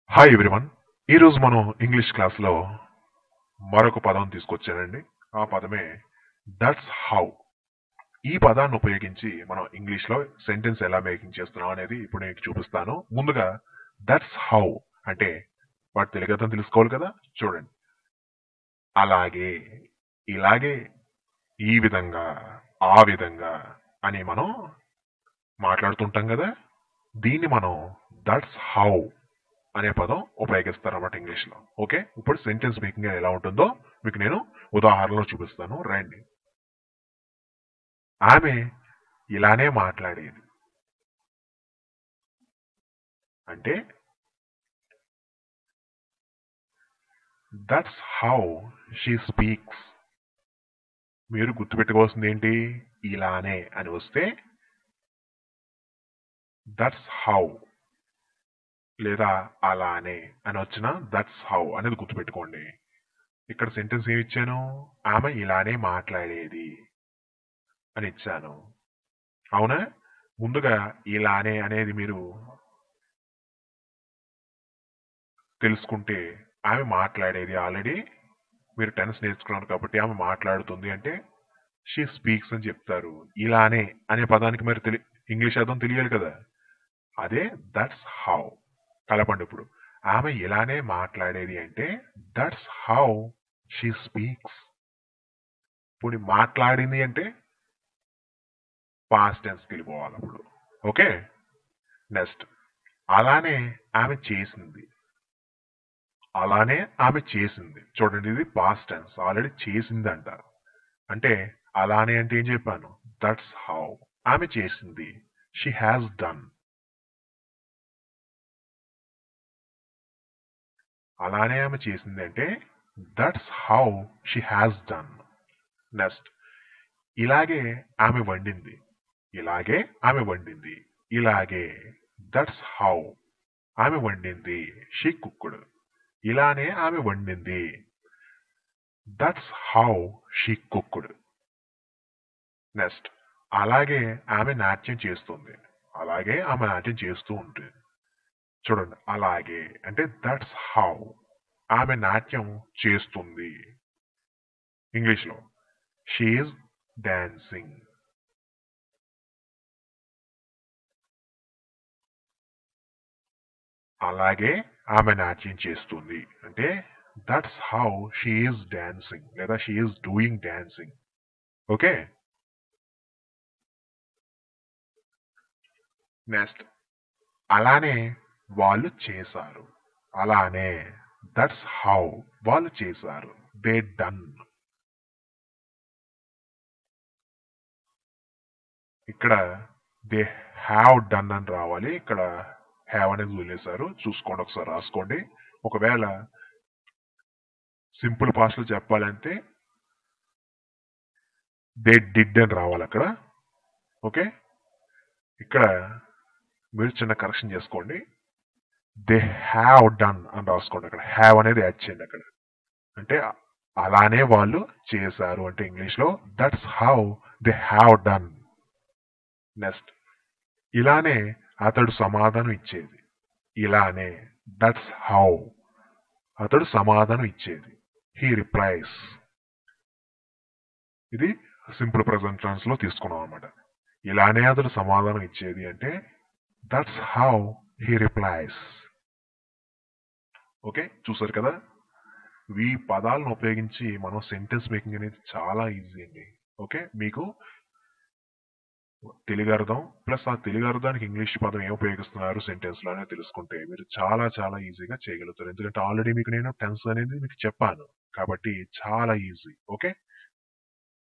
hi everyone ఈరోజు మనం English క్లాస్లో మరొక పదం తీసుకొచ్చానండి ఆ పదమే దట్స్ హౌ ఈ పదాన్ని ఉపయోగించి మనం ఇంగ్లీష్లో సెంటెన్స్ ఎలా మేకింగ్ చేస్తున్నాం అనేది ఇప్పుడు నేను చూపిస్తాను ముందుగా దట్స్ హౌ అంటే వాటి తెలుగర్థం తెలుసుకోవాలి కదా చూడండి అలాగే ఇలాగే ఈ విధంగా ఆ విధంగా అని మనం మాట్లాడుతుంటాం కదా దీన్ని మనం దట్స్ హౌ అనే పదం ఉపయోగిస్తారన్నమాట ఇంగ్లీష్ లో ఓకే ఇప్పుడు సెంటెన్స్ మేకింగ్ ఎలా ఉంటుందో మీకు నేను ఉదాహరణలో చూపిస్తాను రండి ఆమె ఇలానే మాట్లాడేది అంటే దట్స్ హౌ షీ స్పీక్స్ మీరు గుర్తుపెట్టుకోవాల్సింది ఏంటి ఇలానే అని వస్తే దట్స్ హౌ లేదా అలానే అని వచ్చిన దట్స్ హౌ అనేది గుర్తుపెట్టుకోండి ఇక్కడ సెంటెన్స్ ఏమి ఇచ్చాను ఆమె ఇలానే మాట్లాడేది అని ఇచ్చాను అవునా ముందుగా ఇలానే అనేది మీరు తెలుసుకుంటే ఆమె మాట్లాడేది ఆల్రెడీ మీరు టెన్స్ నేర్చుకున్నారు కాబట్టి ఆమె మాట్లాడుతుంది అంటే షీ స్పీక్స్ అని చెప్తారు ఇలానే అనే పదానికి మరి తెలి ఇంగ్లీష్ అర్థం తెలియాలి కదా అదే దట్స్ హౌ కలపండి ఇప్పుడు ఆమె ఇలానే మాట్లాడేది అంటే దట్స్ హౌ షీ స్పీక్స్ ఇప్పుడు మాట్లాడింది అంటే పాస్ట్ టెన్స్కి వెళ్ళిపోవాలి అప్పుడు ఓకే నెక్స్ట్ అలానే ఆమె చేసింది అలానే ఆమె చేసింది చూడండి ఇది పాస్ట్ టెన్స్ ఆల్రెడీ చేసింది అంటారు అంటే అలానే అంటే ఏం చెప్పాను దట్స్ హౌ ఆమె చేసింది షీ హ్యాస్ డన్ అలానే ఆమె చేసింది అంటే that's how she has done next ఇలాగే ఆమె వండింది ఇలాగే ఆమె వండింది ఇలాగే దట్స్ హౌ ఆమె వండింది షీ కుక్కుడు ఇలానే ఆమె వండింది that's how she cooked next అలాగే ఆమె నాట్యం చేస్తుంది అలాగే ఆమె నాట్యం చేస్తూ ఉంటుంది చూడండి అలాగే అంటే దట్స్ హౌ ఆమె నాట్యం చేస్తుంది ఇంగ్లీష్లో షీఈస్ డాన్సింగ్ అలాగే ఆమె నాట్యం చేస్తుంది అంటే దట్స్ హౌ షీఈస్ డాన్సింగ్ లేదా she is doing dancing okay next అలానే వాళ్ళు చేశారు అలానే దట్స్ హౌ వాళ్ళు చేశారు దే డన్ ఇక్కడ దే హ్యావ్ డన్ అని రావాలి ఇక్కడ హ్యావ్ అనేది వదిలేశారు చూసుకోండి ఒకసారి రాసుకోండి ఒకవేళ సింపుల్ పాస్ట్లో చెప్పాలంటే దే డిడ్ అని రావాలి అక్కడ ఓకే ఇక్కడ మీరు చిన్న కరెక్షన్ చేసుకోండి దే హ్యావ్ డన్ అని రాసుకోండి అక్కడ హ్యావ్ అనేది యాడ్ చేయండి అక్కడ అంటే అలానే వాళ్ళు చేశారు అంటే ఇంగ్లీష్లో that's how they have done next ఇలానే అతడు సమాధానం ఇచ్చేది ఇలానే దట్స్ హౌ అతడు సమాధానం ఇచ్చేది హీ రిప్లైస్ ఇది సింపుల్ ప్రజెంట్ టెన్స్ లో తీసుకున్నాం అనమాట ఇలానే అతడు సమాధానం ఇచ్చేది అంటే that's how he replies okay చూసారు కదా ఈ పదాలను ఉపయోగించి మనం సెంటెన్స్ మేకింగ్ అనేది చాలా ఈజీ అండి ఓకే మీకు తెలుగు అర్థం ప్లస్ ఆ తెలుగు అర్థానికి ఇంగ్లీష్ పదం ఏం ఉపయోగిస్తున్నారు సెంటెన్స్ లో అనేది తెలుసుకుంటే మీరు చాలా చాలా ఈజీగా చేయగలుగుతారు ఎందుకంటే ఆల్రెడీ మీకు నేను టెన్స్ అనేది మీకు చెప్పాను కాబట్టి చాలా ఈజీ ఓకే